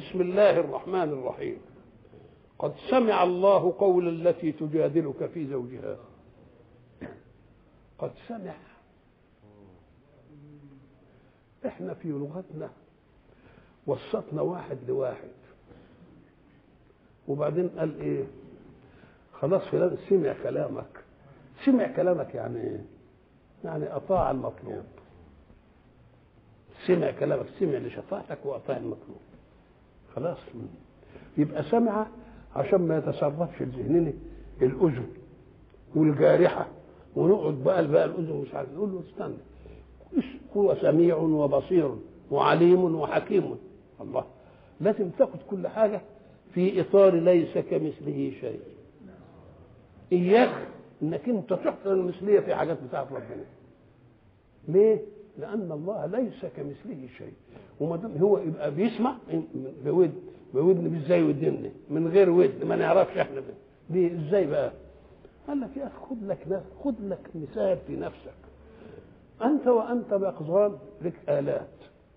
بسم الله الرحمن الرحيم قد سمع الله قول التي تجادلك في زوجها قد سمع احنا في لغتنا وسطنا واحد لواحد وبعدين قال ايه خلاص فلان سمع كلامك سمع كلامك يعني ايه يعني اطاع المطلوب سمع كلامك سمع لشفاعتك واطاع المطلوب خلاص يبقى سمع عشان ما يتسربش لذهننا الاذن والجارحه ونقعد بقى بقى الاذن مش عارف نقول له استنى هو سميع وبصير وعليم وحكيم الله لازم تاخد كل حاجه في اطار ليس كمثله شيء اياك انك انت تحصل المثليه في حاجات بتاعت ربنا ليه لان الله ليس كمثله شيء وما دام هو يبقى بيسمع بود بودن مش زي ودنا من غير ودن ما نعرفش احنا دي ازاي بقى قال لك يا اخي خد لك خد لك مثال في نفسك انت وانت بيقظان لك الات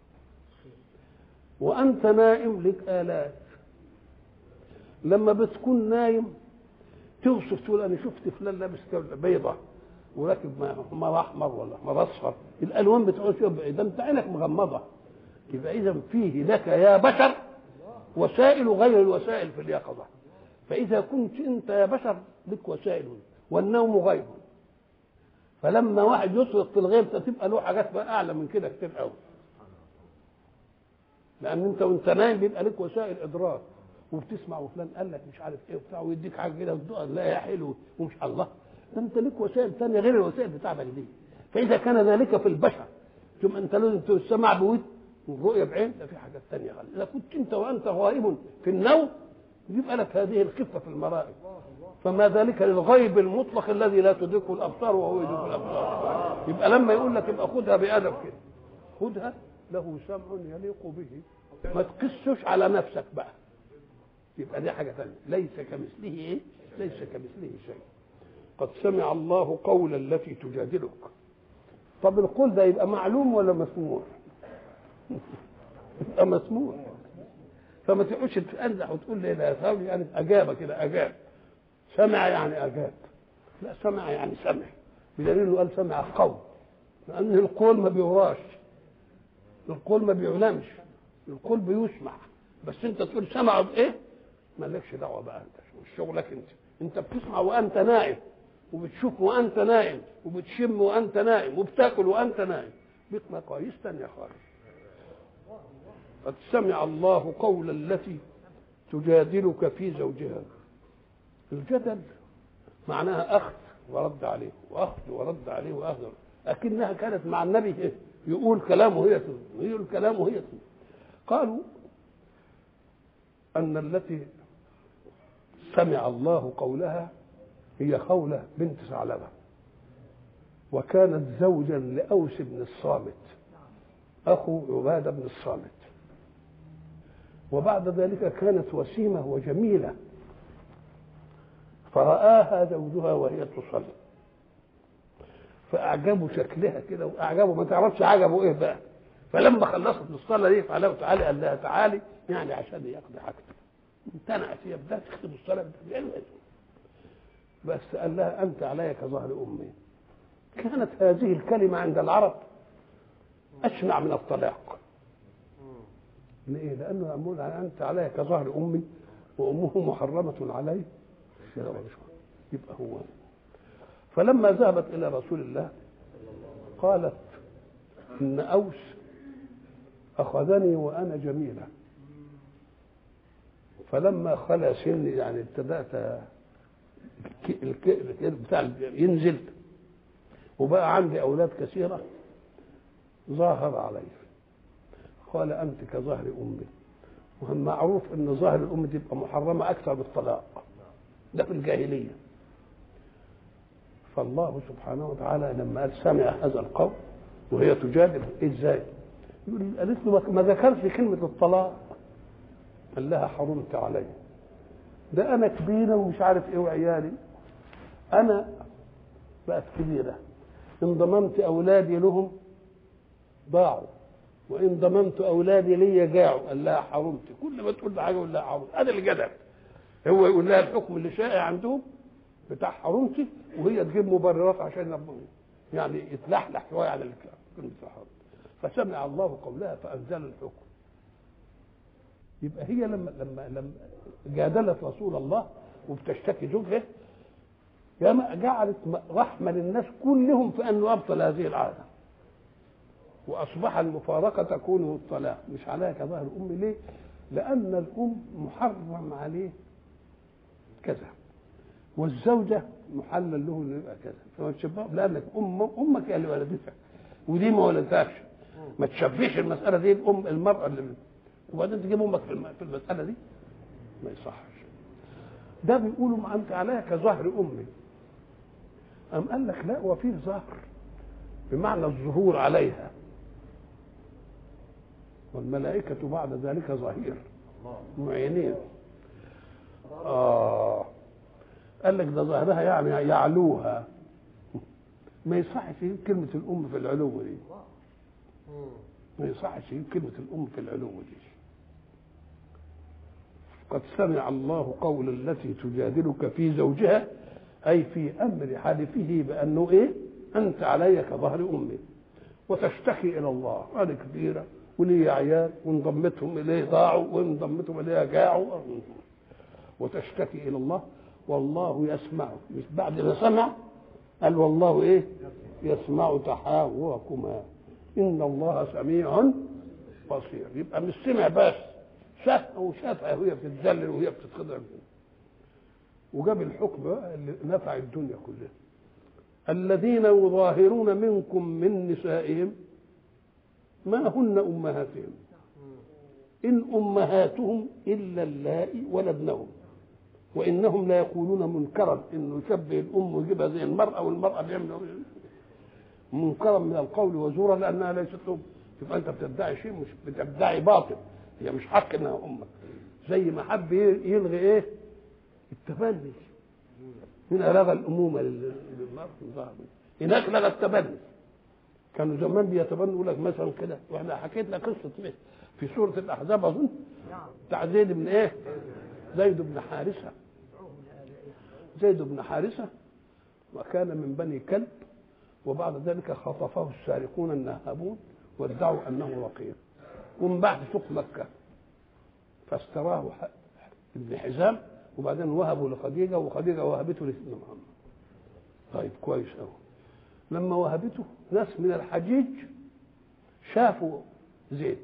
وانت نائم لك الات لما بتكون نايم توصف تقول انا شفت فلان لابس بيضه وراكب حمار احمر ولا حمار اصفر الالوان بتقول ده انت عينك مغمضه يبقى اذا فيه لك يا بشر وسائل غير الوسائل في اليقظه فاذا كنت انت يا بشر لك وسائل والنوم غيب فلما واحد يطلق في الغيب تبقى له حاجات بقى اعلى من كده كتير قوي لان انت وانت نايم بيبقى لك وسائل ادراك وبتسمع وفلان قال لك مش عارف ايه وبتاع ويديك حاجه كده تلاقيها حلو ومش الله ده انت لك وسائل ثانيه غير الوسائل بتاعتك دي فاذا كان ذلك في البشر ثم انت لازم تسمع بود والرؤيه بعين ده في حاجات ثانيه غير اذا كنت انت وانت غائب في النوم يبقى لك هذه الخفه في المرائي فما ذلك للغيب المطلق الذي لا تدركه الابصار وهو يدرك الابصار يبقى لما يقول لك يبقى خدها بادب كده خدها له سمع يليق به ما تقسش على نفسك بقى يبقى دي حاجه ثانيه ليس كمثله ايه ليس كمثله شيء قد سمع الله قول التي تجادلك طب القول ده يبقى معلوم ولا مسموع يبقى مسموع فما تقعدش تنزح وتقول لي لا ثوري يعني اجابه كده اجاب سمع يعني اجاب لا سمع يعني سمع بدليل انه قال سمع قول لان القول ما بيوراش القول ما بيعلمش القول بيسمع بس انت تقول سمعوا بايه مالكش دعوه بقى انت مش شغلك انت انت بتسمع وانت نائم وبتشوف وانت نائم وبتشم وانت نائم وبتاكل وانت نائم بيك مقاييس تانية خالص قد سمع الله قول التي تجادلك في زوجها الجدل معناها اخذ ورد عليه واخذ ورد عليه واخذ لكنها كانت مع النبي يقول كلامه هي يقول كلامه هي قالوا ان التي سمع الله قولها هي خولة بنت ثعلبة وكانت زوجا لأوس بن الصامت أخو عبادة بن الصامت وبعد ذلك كانت وسيمة وجميلة فرآها زوجها وهي تصلي فأعجبوا شكلها كده وأعجبوا ما تعرفش عجبوا إيه بقى فلما خلصت الصلاة دي فعلها تعالي قال لها تعالي يعني عشان يقضي حاجته امتنعت هي بدها تختم الصلاة بس قال لها أنت علي كظهر أمي كانت هذه الكلمة عند العرب أشنع من الطلاق ليه؟ لأنه يقول أنت علي كظهر أمي وأمه محرمة علي يبقى هو فلما ذهبت إلى رسول الله قالت إن أوس أخذني وأنا جميلة فلما خلى سني يعني ابتدأت بتاع ينزل وبقى عندي أولاد كثيرة ظاهر علي قال أنت كظهر أمي وهم معروف أن ظاهر الأم تبقى محرمة أكثر بالطلاق ده في الجاهلية فالله سبحانه وتعالى لما قال سمع هذا القول وهي تجادل ازاي؟ يقول قالت له ما ذكرش كلمة الطلاق قال لها حرمت علي ده أنا كبيرة ومش عارف إيه وعيالي أنا بقت كبيرة انضممت أولادي لهم ضاعوا وان ضممت اولادي لي جاعوا قال لها حرمت كل ما تقول له حاجه يقول لها حرمت هذا الجدل هو يقول لها الحكم اللي شائع عندهم بتاع حرمتي وهي تجيب مبررات عشان ربنا يعني يتلحلح شويه على الكلمه حرمت فسمع الله قولها فانزل الحكم يبقى هي لما لما لما جادلت رسول الله وبتشتكي زوجها جعلت رحمه للناس كلهم في انه ابطل هذه العاده واصبح المفارقه تكون الطلاق مش عليها كظاهر الام ليه؟ لان الام محرم عليه كذا والزوجه محلل له انه يبقى كذا فما تشبهه لانك ام امك هي اللي ولدتك ودي ما ولدتهاش ما تشبهش المساله دي الام المراه اللي وبعدين تجيب امك في المساله دي ما يصحش ده بيقولوا ما انت عليها كظهر امي أم قال لك لا وفيه ظهر بمعنى الظهور عليها والملائكة بعد ذلك ظهير معينين آه قال لك ده ظهرها يعني يعلوها ما يصحش يجيب كلمة الأم في العلو دي ما يصحش يجيب كلمة الأم في العلو دي قد سمع الله قول التي تجادلك في زوجها أي في أمر حلفه بأنه إيه أنت علي كظهر أمي وتشتكي إلى الله أنا كبيرة ولي عيال وإن ضمتهم إليه ضاعوا وإن ضمتهم إليه جاعوا وتشتكي إلى الله والله يسمع مش بعد ما سمع قال والله إيه يسمع تحاوركما إن الله سميع بصير يبقى مش سمع بس شاف وشافها وهي بتتذلل وهي بتتخضع وجاب الحكم بقى اللي نفع الدنيا كلها الذين يظاهرون منكم من نسائهم ما هن امهاتهم ان امهاتهم الا اللائي ولدنهم وانهم لا يقولون منكرا انه يشبه الام ويجيبها زي المراه والمراه بيعملوا منكرا من القول وزورا لانها ليست ام يبقى انت بتدعي شيء مش بتدعي باطل هي مش حق انها امك زي ما حب يلغي ايه التبني هنا لغى الامومه للمراه هناك لغى التبني كانوا زمان بيتبنوا يقول لك مثلا كده واحنا حكيت لك قصه في سوره الاحزاب اظن بتاع زيد بن ايه؟ زيد بن حارثه زيد بن حارثه وكان من بني كلب وبعد ذلك خطفه السارقون النهابون وادعوا انه رقيق ومن بعد سوق مكه فاستراه ابن حزام وبعدين وهبوا لخديجه وخديجه وهبته لسيدنا محمد طيب كويس قوي لما وهبته ناس من الحجيج شافوا زيد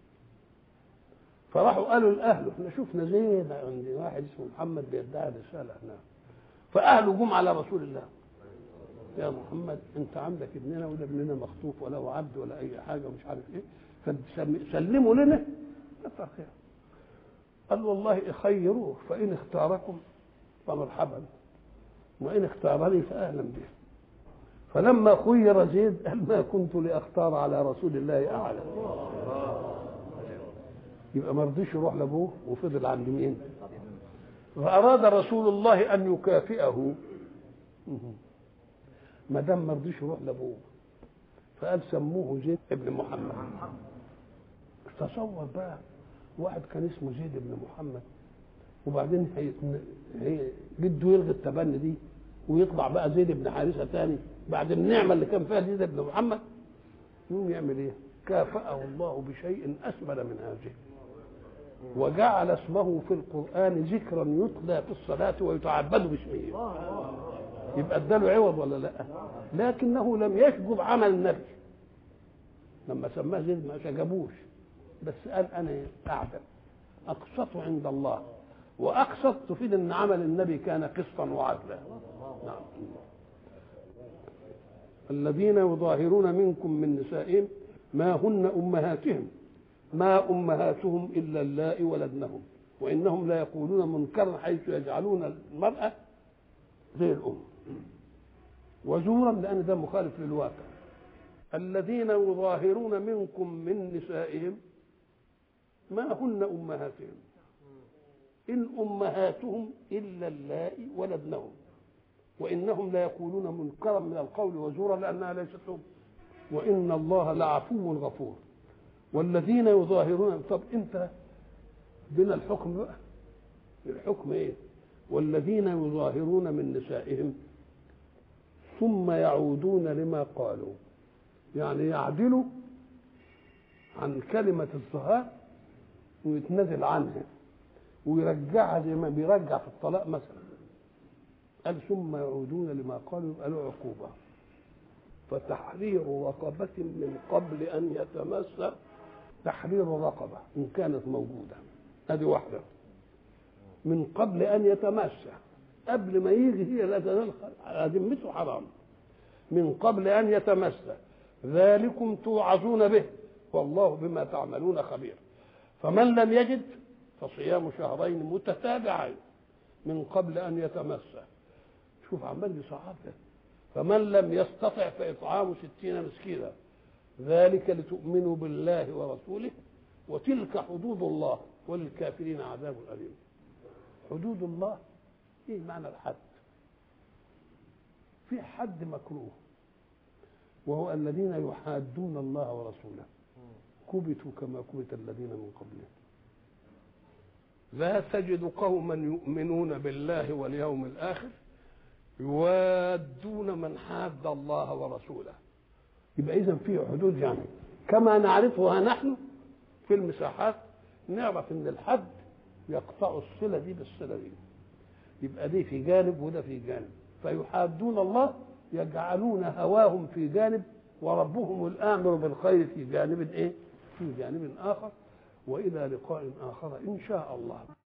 فراحوا قالوا لاهله احنا شفنا زيد عند واحد اسمه محمد بيدعي رساله هناك فاهله جم على رسول الله يا محمد انت عندك ابننا وده ابننا مخطوف ولا هو عبد ولا اي حاجه ومش عارف ايه فسلموا لنا كتر خير قال والله خيروه فان اختاركم فمرحبا وان اختارني فاهلا به فلما خير زيد قال ما كنت لاختار على رسول الله اعلى يبقى ما رضيش يروح لابوه وفضل عند مين فاراد رسول الله ان يكافئه ما دام ما رضيش يروح لابوه فقال سموه زيد ابن محمد تصور بقى واحد كان اسمه زيد بن محمد وبعدين هي هي جده يلغي التبني دي ويطلع بقى زيد بن حارثه تاني بعد النعمه اللي كان فيها زيد بن محمد يقوم يعمل ايه؟ كافأه الله بشيء اسمل من هذه وجعل اسمه في القرآن ذكرا يتلى في الصلاة ويتعبد باسمه يبقى اداله عوض ولا لا لكنه لم يشجب عمل النبي لما سماه زيد ما شجبوش بس قال انا اعدل اقسط عند الله واقسط تفيد ان عمل النبي كان قسطا وعدلا نعم الذين يظاهرون منكم من نسائهم ما هن امهاتهم ما امهاتهم الا اللائي ولدنهم وانهم لا يقولون منكرا حيث يجعلون المراه زي الام وزورا لان ده مخالف للواقع الذين يظاهرون منكم من نسائهم ما هن امهاتهم ان امهاتهم الا اللائي ولدنهم وانهم لا يقولون منكرا من القول وزورا لانها ليست ام وان الله لعفو غفور والذين يظاهرون طب انت بنا الحكم بقى الحكم ايه والذين يظاهرون من نسائهم ثم يعودون لما قالوا يعني يعدلوا عن كلمة الظهار ويتنازل عنها ويرجعها زي ما بيرجع في الطلاق مثلا قال ثم يعودون لما قالوا يبقى له عقوبة فتحرير رقبة من قبل أن يتمس تحرير رقبة إن كانت موجودة هذه واحدة من قبل أن يتمس قبل ما يجي هي لا تنال ذمته حرام من قبل أن يتمس ذلكم توعظون به والله بما تعملون خبير فمن لم يجد فصيام شهرين متتابعين من قبل أن يتمس شوف عمال يصعب فمن لم يستطع فإطعام ستين مسكينا ذلك لتؤمنوا بالله ورسوله وتلك حدود الله وللكافرين عذاب أليم حدود الله ايه معنى الحد في حد مكروه وهو الذين يحادون الله ورسوله كبتوا كما كبت الذين من قبلهم لا تجد قوما يؤمنون بالله واليوم الآخر يوادون من حاد الله ورسوله يبقى إذا في حدود يعني كما نعرفها نحن في المساحات نعرف ان الحد يقطع الصله دي بالصله دي يبقى دي في جانب وده في جانب فيحادون الله يجعلون هواهم في جانب وربهم الامر بالخير في جانب ايه في جانب اخر والى لقاء اخر ان شاء الله